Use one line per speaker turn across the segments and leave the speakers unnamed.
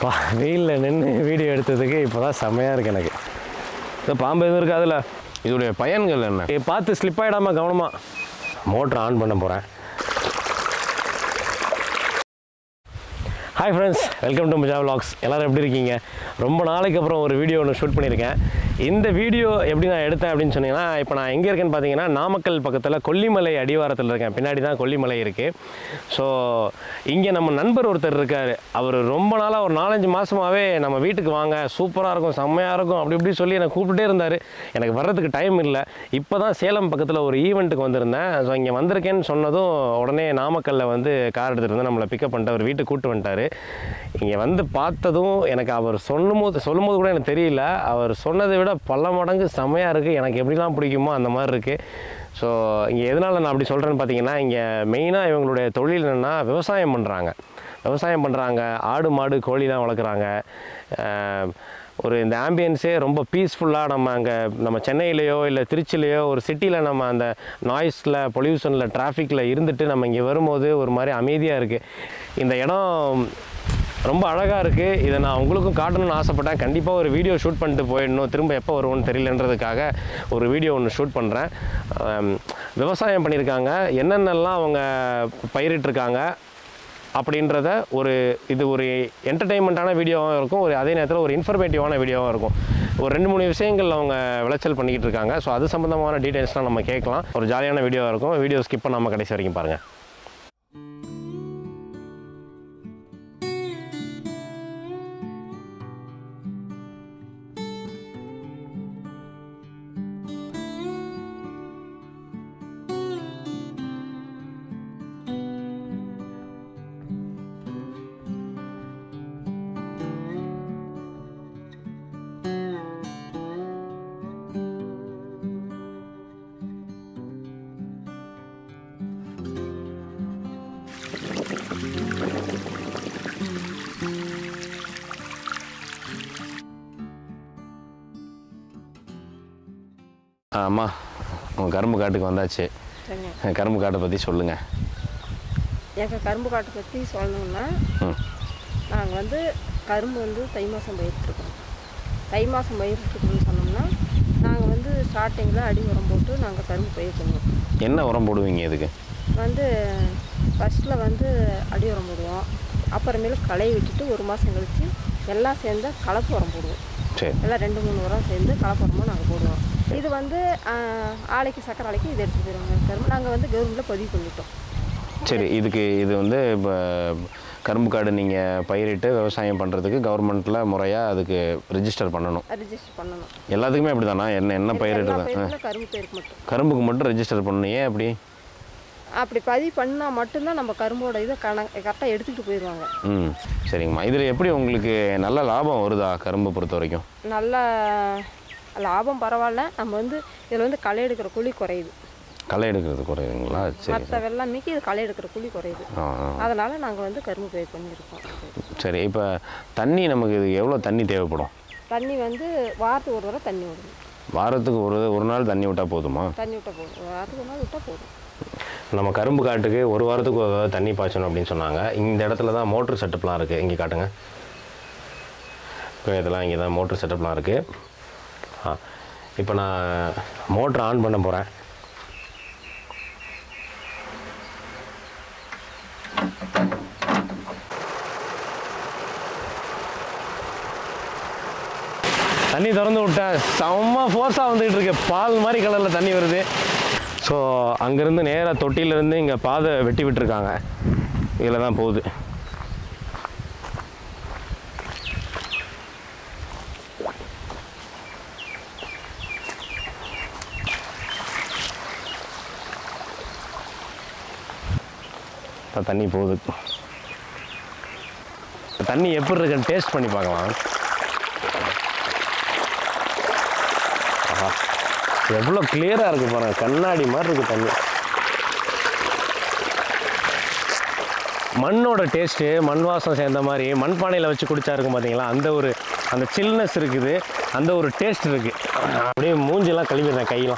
பா வெயிலில் நின்று வீடியோ எடுத்ததுக்கு இப்போ தான் செம்மையாக இருக்குது எனக்கு இந்த பாம்பு எதுவும் இருக்காதுல்ல இதோடைய பயன்கள் என்ன இதை பார்த்து ஸ்லிப் ஆகிடாமல் கவனமாக மோட்டர் ஆன் பண்ண போகிறேன் hi friends welcome to Muja vlogs எல்லோரும் எப்படி இருக்கீங்க ரொம்ப நாளைக்கு அப்புறம் ஒரு வீடியோ ஒன்று ஷூட் பண்ணியிருக்கேன் இந்த வீடியோ எப்படி நான் எடுத்தேன் அப்படின்னு சொன்னீங்கன்னா இப்போ நான் எங்கே இருக்கேன்னு பார்த்தீங்கன்னா நாமக்கல் பக்கத்தில் கொல்லிமலை அடிவாரத்தில் இருக்கேன் பின்னாடி தான் கொல்லிமலை இருக்குது ஸோ இங்கே நம்ம நண்பர் ஒருத்தர் இருக்கார் அவர் ரொம்ப நாளாக ஒரு நாலஞ்சு மாதமாகவே நம்ம வீட்டுக்கு வாங்க சூப்பராக இருக்கும் செம்மையாக இருக்கும் அப்படி இப்படி சொல்லி என்னை கூப்பிட்டுட்டே இருந்தார் எனக்கு வர்றதுக்கு டைம் இல்லை இப்போ தான் சேலம் பக்கத்தில் ஒரு ஈவெண்ட்டுக்கு வந்திருந்தேன் ஸோ இங்கே வந்திருக்கேன்னு சொன்னதும் உடனே நாமக்கல்லில் வந்து கார் எடுத்துகிட்டு வந்து நம்மளை பிக்கப் பண்ணிட்டு அவர் வீட்டுக்கு கூப்பிட்டு வந்துட்டார் இங்கே வந்து பார்த்ததும் எனக்கு அவர் சொல்லும் போது சொல்லும் போது கூட எனக்கு தெரியல அவர் சொன்னதை விட பல மடங்கு செமையாக இருக்குது எனக்கு எப்படிலாம் பிடிக்குமோ அந்த மாதிரி இருக்குது ஸோ இங்கே எதனால் நான் அப்படி சொல்கிறேன்னு பார்த்தீங்கன்னா இங்கே மெயினாக இவங்களுடைய தொழில் என்னென்னா விவசாயம் பண்ணுறாங்க விவசாயம் பண்ணுறாங்க ஆடு மாடு கோழிலாம் வளர்க்குறாங்க அஹ், ஒரு இந்த ஆம்பியன்ஸே ரொம்ப பீஸ்ஃபுல்லாக நம்ம அங்கே நம்ம சென்னையிலையோ இல்லை திருச்சிலையோ ஒரு சிட்டியில் நம்ம அந்த நாய்ஸில் பொல்யூஷனில் டிராஃபிக்கில் இருந்துட்டு நம்ம இங்கே வரும்போது ஒரு மாதிரி அமைதியாக இருக்குது இந்த இடம் ரொம்ப அழகாக இருக்குது இதை நான் உங்களுக்கும் காட்டணும்னு ஆசைப்பட்டேன் கண்டிப்பாக ஒரு வீடியோ ஷூட் பண்ணிட்டு போயிடணும் திரும்ப எப்போ வருவோன்னு தெரியலன்றதுக்காக ஒரு வீடியோ ஒன்று ஷூட் பண்ணுறேன் விவசாயம் பண்ணியிருக்காங்க என்னென்னலாம் அவங்க பயிரிட்டிருக்காங்க அப்படின்றத ஒரு இது ஒரு என்டர்டெயின்மெண்ட்டான வீடியோவாகவும் இருக்கும் ஒரு அதே நேரத்தில் ஒரு இன்ஃபர்மேட்டிவான வீடியோவாகவும் இருக்கும் ஒரு ரெண்டு மூணு விஷயங்கள் அவங்க விளைச்சல் பண்ணிக்கிட்டு இருக்காங்க ஸோ அது சம்மந்தமான டீட்டெயில்ஸ்லாம் நம்ம கேட்கலாம் ஒரு ஜாலியான வீடியோவாக இருக்கும் வீடியோ ஸ்கிப் பண்ணாமல் கடைசி வரைக்கும் பாருங்கள் அம்மா உங்கள் கரும்பு காட்டுக்கு வந்தாச்சு
சரிங்க
கரும்பு காட்டை பற்றி சொல்லுங்கள்
எங்கள் கரும்பு காட்டை பற்றி சொல்லணும்னா
ம்
நாங்கள் வந்து கரும்பு வந்து தை மாதம் பயிரிட்டுருக்கோம் தை மாதம் பயிரிட்டுருக்கோம்னு சொன்னோம்னா நாங்கள் வந்து ஸ்டார்டிங்கில் அடி உரம் போட்டு நாங்கள் கரும்பு பயிர் பண்ணுவோம்
என்ன உரம் போடுவீங்க இதுக்கு
வந்து ஃபஸ்ட்டில் வந்து அடி உரம் போடுவோம் அப்புறமேலு களை விட்டுட்டு ஒரு மாதம் கழித்து எல்லாம் சேர்ந்து கலப்பு உரம் போடுவோம்
சரி
எல்லாம் ரெண்டு மூணு உரம் சேர்ந்து கலப்பு உரமாக நாங்கள் போடுவோம் இது வந்து ஆஹ், ஆலைக்கு சக்கரை ஆலைக்கு இது எடுத்துகிட்டு போயிடுவாங்க கரும்பு நாங்கள் வந்து கவர்மெண்ட்டில் பதிவு பண்ணிட்டோம்
சரி இதுக்கு இது வந்து இப்போ கரும்பு காடு நீங்கள் பயிரிட்டு விவசாயம் பண்ணுறதுக்கு கவர்மெண்ட்டில் முறையாக அதுக்கு ரிஜிஸ்டர் பண்ணணும்
ரிஜிஸ்டர் பண்ணணும்
எல்லாத்துக்குமே அப்படி தானா என்ன என்ன
எல்லா
பயிரிடுறது
பயிருக்கும் கரும்பு பயிருக்கு மட்டும்
கரும்புக்கு மட்டும் ரெஜிஸ்டர் பண்ணணும் ஏன் அப்படி
அப்படி பதிவு பண்ணால் மட்டும்தான் நம்ம கரும்போட இதை கண கரெக்டாக எடுத்துக்கிட்டு போயிடுவாங்க
ம் சரிங்கம்மா இதில் எப்படி உங்களுக்கு நல்ல லாபம் வருதா கரும்பை பொறுத்த வரைக்கும்
நல்ல லாபம் பரவாயில்ல நம்ம வந்து இதில் வந்து களை எடுக்கிற கூலி குறையுது
களை எடுக்கிறது குறையுதுங்களா சரி
மற்ற வெள்ளாமைக்கு இது களை எடுக்கிற கூலி குறையுது
ஆ ஆ.
அதனால் நாங்கள் வந்து கரும்பு பயிர் பண்ணியிருக்கோம்
சரி இப்போ தண்ணி நமக்கு இது எவ்வளோ தண்ணி தேவைப்படும்
தண்ணி வந்து வாரத்துக்கு ஒரு தடவை தண்ணி விடணும்
வாரத்துக்கு ஒரு ஒரு நாள் தண்ணி விட்டால் போதுமா
தண்ணி விட்டால் போதும் வாரத்துக்கு ஒரு நாள் விட்டால் போதும்
நம்ம கரும்பு காட்டுக்கு ஒரு வாரத்துக்கு ஒரு தடவை தண்ணி பாய்ச்சணும் அப்படின்னு சொன்னாங்க இந்த இடத்துல தான் மோட்ரு செட்டப்லாம் இருக்குது இங்கே காட்டுங்க இப்போ இதெல்லாம் இங்கே தான் மோட்ரு செட்டப்லாம் இருக்குது ஆ இப்போ நான் மோட்ரு ஆன் பண்ண போகிறேன் தண்ணி திறந்து விட்டேன் செம்ம ஃபோர்ஸாக வந்துகிட்டு இருக்கு பால் மாதிரி கலரில் தண்ணி வருது ஸோ அங்கேருந்து நேராக தொட்டியிலேருந்து இங்கே பாதை வெட்டி விட்டுருக்காங்க இதில் தான் போகுது இப்ப தண்ணி போகுது தண்ணி எப்படி இருக்குன்னு டேஸ்ட் பண்ணி பார்க்கலாம் ஆஹா எவ்வளோ கிளியராக இருக்குது பாருங்க கண்ணாடி மாதிரி இருக்குது தண்ணி மண்ணோட டேஸ்ட்டு மண் வாசம் சேர்ந்த மாதிரி மண்பானையில் வச்சு குடிச்சா இருக்கும் பார்த்தீங்களா அந்த ஒரு அந்த சில்னஸ் இருக்குது அந்த ஒரு டேஸ்ட் இருக்குது அப்படியே மூஞ்சிலாம் கழுவிடுறேன் கையெல்லாம்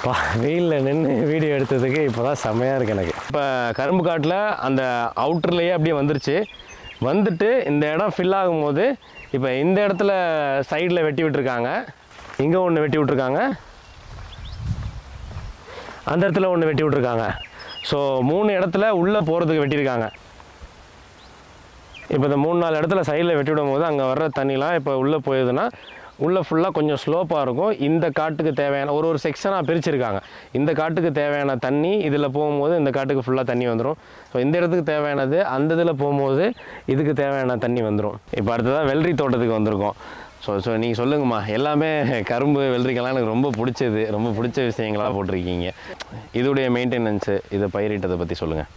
பா வெயிலில் நின்று வீடியோ எடுத்ததுக்கு இப்போ தான் செம்மையாக இருக்குது எனக்கு இப்போ கரும்பு காட்டில் அந்த அவுட்டர்லேயே அப்படியே வந்துருச்சு வந்துட்டு இந்த இடம் ஃபில் ஆகும்போது இப்போ இந்த இடத்துல சைடில் வெட்டி விட்டுருக்காங்க இங்கே ஒன்று வெட்டி விட்ருக்காங்க அந்த இடத்துல ஒன்று வெட்டி விட்ருக்காங்க ஸோ மூணு இடத்துல உள்ளே போகிறதுக்கு வெட்டியிருக்காங்க இப்போ இந்த மூணு நாலு இடத்துல சைடில் வெட்டி விடும் போது அங்கே வர்ற தண்ணிலாம் இப்போ உள்ளே போயிடுதுன்னா உள்ளே ஃபுல்லாக கொஞ்சம் ஸ்லோப்பாக இருக்கும் இந்த காட்டுக்கு தேவையான ஒரு ஒரு செக்ஷனாக பிரிச்சிருக்காங்க இந்த காட்டுக்கு தேவையான தண்ணி இதில் போகும்போது இந்த காட்டுக்கு ஃபுல்லாக தண்ணி வந்துடும் ஸோ இந்த இடத்துக்கு தேவையானது அந்த இதில் போகும்போது இதுக்கு தேவையான தண்ணி வந்துடும் இப்போ அடுத்ததாக வெள்ளரி தோட்டத்துக்கு வந்திருக்கோம் ஸோ ஸோ நீங்கள் சொல்லுங்கம்மா எல்லாமே கரும்பு வெள்ளரிக்கெல்லாம் எனக்கு ரொம்ப பிடிச்சது ரொம்ப பிடிச்ச விஷயங்களாக போட்டிருக்கீங்க இதோடைய மெயின்டெனன்ஸு இதை பயிரிட்டதை பற்றி சொல்லுங்கள்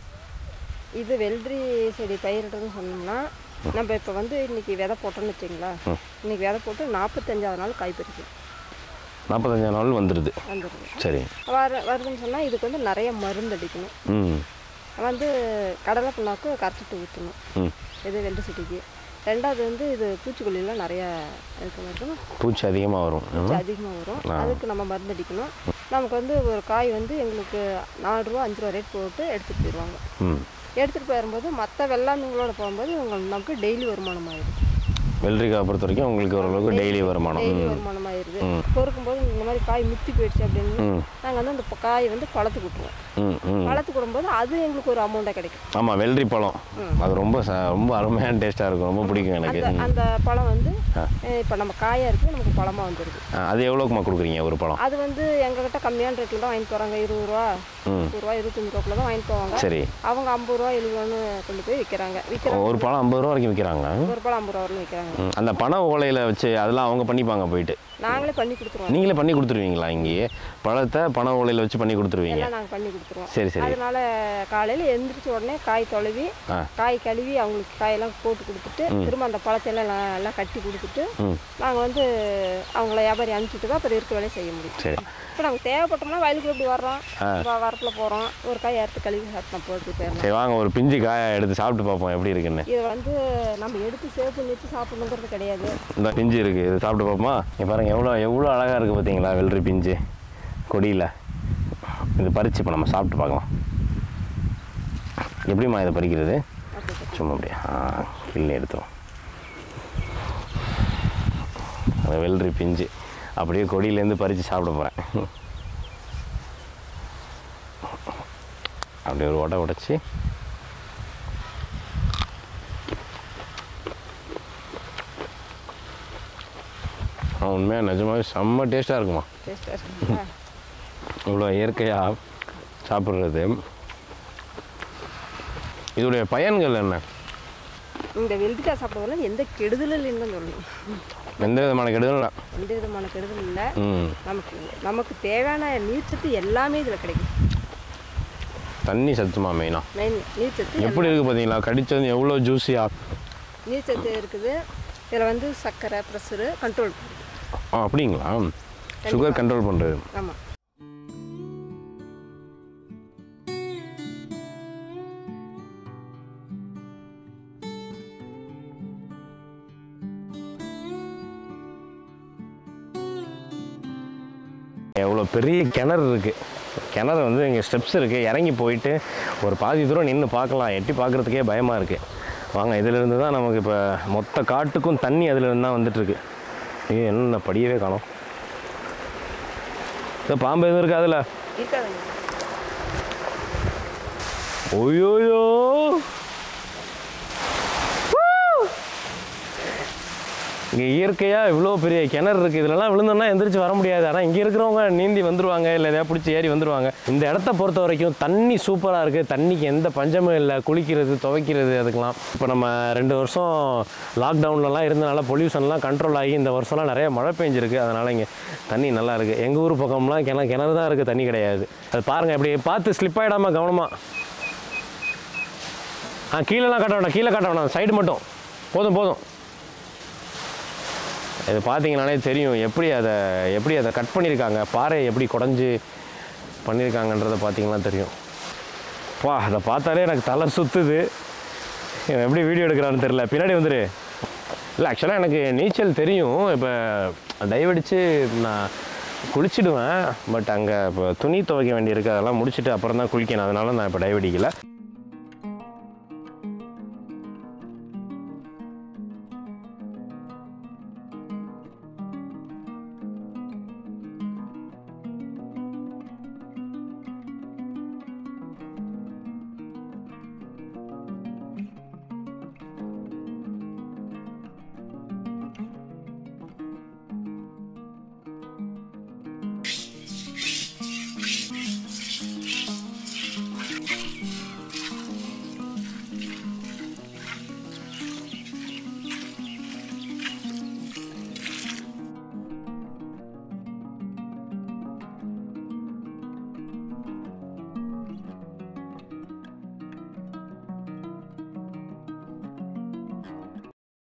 இது வெள்ளரி செடி பயிரிடுறதுன்னு சொன்னோம்னா நம்ம இப்போ வந்து இன்னைக்கு விதை போட்டோம்னு வச்சுங்களா இன்னைக்கு விதை போட்டு நாற்பத்தஞ்சாவது நாள் காய் பறிக்கும்
நாற்பத்தஞ்சாம் நாள் வந்துடுது
வந்துடுது
சரி
வர வருதுன்னு சொன்னால் இதுக்கு வந்து நிறைய மருந்து அடிக்கணும்
ம்
வந்து கடலை புண்ணாக்கு கரைச்சிட்டு ஊற்றணும்
ம்
இது வெள்ளரி செடிக்கு ரெண்டாவது வந்து இது பூச்சிக்கொல்லிலாம் நிறைய இருக்க மாதிரி
பூச்சி அதிகமாக வரும் ம்.
அதிகமாக வரும் அதுக்கு நம்ம மருந்து அடிக்கணும் நமக்கு வந்து ஒரு காய் வந்து எங்களுக்கு நாலு ரூபா அஞ்சு ரூபா ரேட் போட்டு எடுத்துகிட்டு போயிடுவாங்க
ம்
எடுத்துகிட்டு போயிடும்போது மற்ற வெள்ளாமைங்களோட போகும்போது உங்களுக்கு நமக்கு டெய்லி வருமானம் ஆயிடுது
வெள்ளரிக்காய் பொறுத்த வரைக்கும் உங்களுக்கு ஓரளவுக்கு டெய்லி வருமானம்
டெய்லி
ம்
வருமானம் ஆயிடுது பொறுக்கும்போது இந்த மாதிரி காய் முத்தி போயிடுச்சு அப்படின்னு
ம்
நாங்கள் வந்து அந்த ப- காய் வந்து பழத்துக்கு விட்டுருவோம்
ம் ம்
பழத்துக்கு விடும்போது அது எங்களுக்கு ஒரு அமௌண்ட்டாக கிடைக்கும்
ஆமாம் வெள்ளரி பழம் அது ரொம்ப ச- ரொம்ப அருமையான டேஸ்ட்டாக இருக்கும் ரொம்ப பிடிக்கும் எனக்கு
அந்த அந்த பழம் வந்து இப்போ நம்ம காயாக இருக்குது நமக்கு பழமாக வந்துடுது
ஆ, அது எவ்வளோக்குமா கொடுக்குறீங்க ஒரு பழம்
அது வந்து எங்ககிட்ட கம்மியான ரேட்டில் தான் வாங்கிட்டு போகிறாங்க இருபது ரூபா
ம்
முப்பது ரூபா இருபத்தஞ்சு ரூபாக்குள்ள தான் வாங்கிட்டு போவாங்க
சரி
அவங்க ஐம்பது ரூபா எழுபது ரூபான்னு கொண்டு போய் விற்கிறாங்க விற்கிறாங்க
ஒரு பழம் ஐம்பது ரூபா வரைக்கும் விற்கிறாங்க
ஒரு பழம் ஐம்பது ரூபா வரலும் விற்கிறாங்க
ம், அந்த பனை ஓலையில் வச்சு அதெல்லாம் அவங்க பண்ணிப்பாங்க போயிட்டு
நாங்களே பண்ணி கொடுத்துருவோம்
நீங்களே பண்ணி கொடுத்துருவீங்களா இங்கேயே பழத்தை பனை ஓலையில் வச்சு பண்ணி கொடுத்துருவீங்க
எல்லாம் நாங்கள் பண்ணி கொடுத்துருவோம்
சரி சரி
அதனால காலையில் எந்திரிச்ச உடனே காய் தொலைவி
ஆ.
காய் கழுவி அவங்களுக்கு காயெல்லாம் போட்டு கொடுத்துட்டு திரும்ப அந்த பழத்தையெல்லாம் எல்லாம் எல்லாம் கட்டி கொடுத்துட்டு
ம்
நாங்கள் வந்து அவங்கள வியாபாரி அனுப்பிச்சிட்டு தான் அப்புறம் இருக்கிற வேலையை செய்ய முடியும்
சரி
இப்போ நாங்கள் தேவைப்பட்டோம்னா வயலுக்கு எப்படி வர்றோம்
ஆ.
வ- வரப்புல போகிறோம் ஒரு காய் அறுத்து கழுவி சாப்பிட்டு போட்டு போயிடலாம்
சரி வாங்க ஒரு பிஞ்சு காயை எடுத்து சாப்பிட்டு பார்ப்போம் எப்படி இருக்குன்னு
இதை வந்து நம்ம எடுத்து சேவ் பண்ணி வச்சு சாப்பிடணுங்கிறது கிடையாது
இந்த பிஞ்சு இருக்குது இது சாப்பிட்டு பார்ப்போமா இங்க பாருங்க எவ்வளோ எவ்வளோ அழகாக இருக்குது பார்த்தீங்களா வெள்ளரி பிஞ்சு கொடியில் இது பறிச்சு இப்போ நம்ம சாப்பிட்டு பார்க்கலாம் எப்படிம்மா இதை பறிக்கிறது
அப்படி
சும்மா அப்படியே ஆ கிள்ளி எடுத்துரும் அந்த வெள்ளரி பிஞ்சு அப்படியே கொடியிலேருந்து பறித்து சாப்பிட போகிறேன் அப்படியே ஒரு உடை உடைச்சி ஆ உண்மையாக நிஜமாவே செம்ம டேஸ்ட்டாக இருக்குமா
டேஸ்ட்டாக இருக்குங்களா
இவ்வளோ இயற்கையாக சாப்பிட்றது இதோடைய பயன்கள் என்ன
இந்த வெள்ளரிக்காய் சாப்பிட்றதுல எந்த கெடுதலும் இல்லைன்னு தான் சொல்லணும்
எந்த விதமான கெடுதலும் இல்லை
எந்த விதமான கெடுதலும் இல்லை
ம்
நமக்கு நமக்கு தேவையான நீர்ச்சத்து எல்லாமே இதில் கிடைக்கும்
தண்ணி சத்துமா மெயினாக
மெயின் நீர்ச்சத்து
எப்படி இருக்குது பார்த்தீங்களா கடிச்சது எவ்வளோ ஜூஸியாக
நீர்ச்சத்து இருக்குது இதில் வந்து சர்க்கரை ப்ரெஷரு கண்ட்ரோல்
ஆ அப்படிங்களா சுகர் கண்ட்ரோல் பண்ணுறது
ஆமாம்
எவ்வளோ பெரிய கிணறு இருக்குது கிணறு வந்து இங்கே ஸ்டெப்ஸ் இருக்குது இறங்கி போயிட்டு ஒரு பாதி தூரம் நின்று பார்க்கலாம் எட்டி பார்க்குறதுக்கே பயமாக இருக்குது வாங்க இதிலிருந்து தான் நமக்கு இப்போ மொத்த காட்டுக்கும் தண்ணி அதிலிருந்து தான் வந்துட்டுருக்கு ஐயோ என்ன படியவே காணோம் இந்த பாம்பு எதுவும் இருக்கா அதில்
இருக்காதுங்க
ஓயோயோ இங்கே இயற்கையாக இவ்வளோ பெரிய கிணறு இருக்குது இதுலலாம் விழுந்தோம்னா எந்திரிச்சு வர முடியாது ஆனால் இங்கே இருக்கிறவங்க நீந்தி வந்துருவாங்க இல்லை எதையா பிடிச்சி ஏறி வந்துருவாங்க இந்த இடத்த பொறுத்த வரைக்கும் தண்ணி சூப்பராக இருக்குது தண்ணிக்கு எந்த பஞ்சமும் இல்லை குளிக்கிறது துவைக்கிறது அதுக்கெலாம் இப்போ நம்ம ரெண்டு வருஷம் லாக்டவுன்லலாம் இருந்தனால பொல்யூஷன்லாம் கண்ட்ரோல் ஆகி இந்த வருஷம்லாம் நிறைய மழை பெஞ்சிருக்கு அதனால் இங்கே தண்ணி நல்லா இருக்குது எங்கள் ஊர் பக்கம்லாம் கிண கிணறு தான் இருக்குது தண்ணி கிடையாது அது பாருங்கள் இப்படி பார்த்து ஸ்லிப் ஆகிடாமல் கவனமாக ஆ கீழெல்லாம் காட்ட வேண்டாம் கீழே காட்ட வேண்டாம் சைடு மட்டும் போதும் போதும் இது பார்த்தீங்கனாலே தெரியும் எப்படி அதை எப்படி அதை கட் பண்ணியிருக்காங்க பாறையை எப்படி குடஞ்சி பண்ணியிருக்காங்கன்றதை பார்த்தீங்கன்னா தெரியும் வா அதை பார்த்தாலே எனக்கு தலை சுற்றுது இவன் எப்படி வீடியோ எடுக்கிறான்னு தெரியல பின்னாடி வந்துரு இல்லை ஆக்சுவலாக எனக்கு நீச்சல் தெரியும் இப்போ டைவ் அடித்து நான் குளிச்சிடுவேன் பட் அங்கே இப்போ துணி துவைக்க வேண்டியிருக்கு அதெல்லாம் முடிச்சுட்டு அப்புறம் தான் குளிக்கணும் அதனால நான் இப்போ டைவ் அடிக்கல